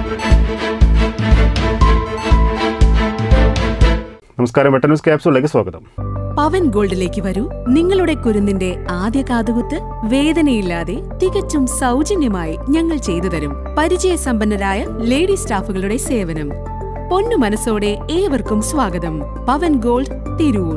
നമസ്കാരം വെട്ട ന്യൂസ് ക്യാപ്സൂളിലേക്ക് സ്വാഗതം പവൻ ഗോൾഡിലേക്ക് വരൂ നിങ്ങളുടെ കുരുന്നിന്റെ ആദ്യ കാതുകുത്ത് വേദനയില്ലാതെ തികച്ചും സൗജന്യമായി ഞങ്ങൾ ചെയ്തു തരും പരിചയസമ്പന്നരായ ലേഡി സ്റ്റാഫുകളുടെ സേവനം പൊന്നു മനസ്സോടെ ഏവർക്കും സ്വാഗതം Pavan gold Tirur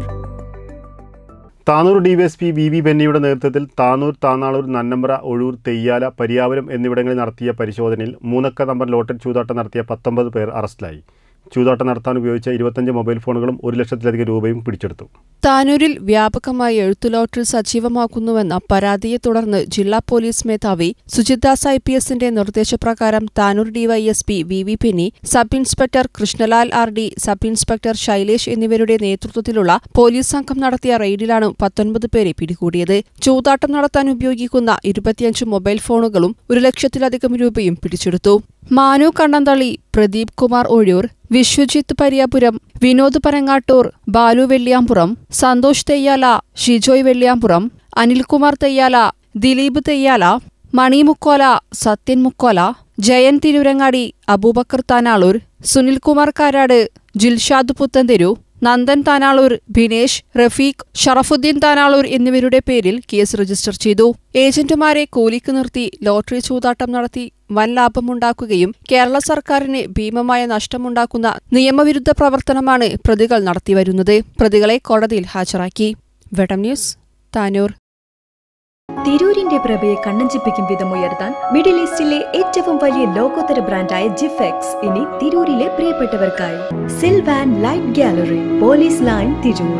Tanur DYSP V V ബെന്നിയുടെ നേതൃത്വത്തിൽ താനൂർ താനാളൂർ നന്നമ്പ്ര ഒഴൂർ തെയ്യാല പരിയാപുരം എന്നിവിടങ്ങളിൽ നടത്തിയ പരിശോധനയിൽ മൂന്നക്ക നമ്പർ ലോട്ടറി ചൂതാട്ടം നടത്തിയ പത്തൊമ്പത് പേർ അറസ്റ്റിലായി ചൂതാട്ടം നടത്താൻ ഉപയോഗിച്ച ഇരുപത്തഞ്ച് മൊബൈൽ ഫോണുകളും ഒരു ലക്ഷത്തിലധികം രൂപയും പിടിച്ചെടുത്തു താനൂരിൽ വ്യാപകമായി എഴുത്തു ലോട്ടറി സജീവമാക്കുന്നുവെന്ന പരാതിയെ തുടർന്ന് ജില്ലാ പോലീസ് മേധാവി സുജിത്ദാസ് ഐ പി എസിന്റെ നിർദ്ദേശപ്രകാരം Tanur DYSP V V Benny sub inspector Krishnalal R D sub inspector Shailesh എന്നിവരുടെ നേതൃത്വത്തിലുള്ള പോലീസ് സംഘം നടത്തിയ റെയ്ഡിലാണ് പത്തൊൻപത് പേരെ പിടികൂടിയത് ചൂതാട്ടം നടത്താൻ ഉപയോഗിക്കുന്ന ഇരുപത്തിയഞ്ച് മൊബൈൽ ഫോണുകളും ഒരു ലക്ഷത്തിലധികം രൂപയും പിടിച്ചെടുത്തു മാനു കണ്ണന്തളി പ്രദീപ് കുമാർ ഒഴൂർ വിശ്വജിത്ത് പരിയാപുരം വിനോദ് പരങ്ങാട്ടൂർ ബാലു വെള്ളിയാമ്പുറം സന്തോഷ് തെയ്യാല ഷിജോയ് വെള്ളിയാമ്പുറം അനിൽകുമാർ തെയ്യാല ദിലീപ് തെയ്യാല മണി മുക്കോല സത്യൻ മുക്കോല ജയൻ തിരുരങ്ങാടി അബൂബക്കർ താനാളൂർ സുനിൽകുമാർ കാരാട് ജിൽഷാദ് പുത്തന്തെരു നന്ദൻ താനാളൂർ ബിനേഷ് റഫീഖ് ഷറഫുദ്ദീൻ താനാളൂർ എന്നിവരുടെ പേരിൽ കേസ് രജിസ്റ്റർ ചെയ്തു ഏജന്റുമാരെ കൂലിക്ക് നിർത്തി ലോട്ടറി ചൂതാട്ടം നടത്തി വൻ ലാഭമുണ്ടാക്കുകയും കേരള സർക്കാരിന് ഭീമമായ നഷ്ടമുണ്ടാക്കുന്ന നിയമവിരുദ്ധ പ്രവർത്തനമാണ് പ്രതികൾ നടത്തിവരുന്നത് പ്രതികളെ കോടതിയിൽ ഹാജരാക്കി വെട്ടം ന്യൂസ് താനൂർ തിരൂരിന്റെ പ്രഭയെ കണ്ണഞ്ചിപ്പിക്കും വിധം ഉയർത്താൻ മിഡിൽ ഈസ്റ്റിലെ ഏറ്റവും വലിയ ലോകോത്തര ബ്രാൻഡായ ജിഫെക്സ് ഇനി തിരൂരിലെ പ്രിയപ്പെട്ടവർക്കായി Sylvan light gallery police line Tirur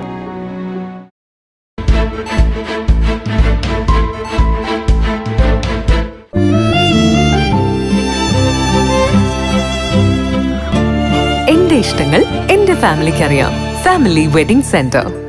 എന്റെ ഇഷ്ടങ്ങൾ എന്റെ ഫാമിലിക്ക് അറിയാം ഫാമിലി വെഡിംഗ് സെന്റർ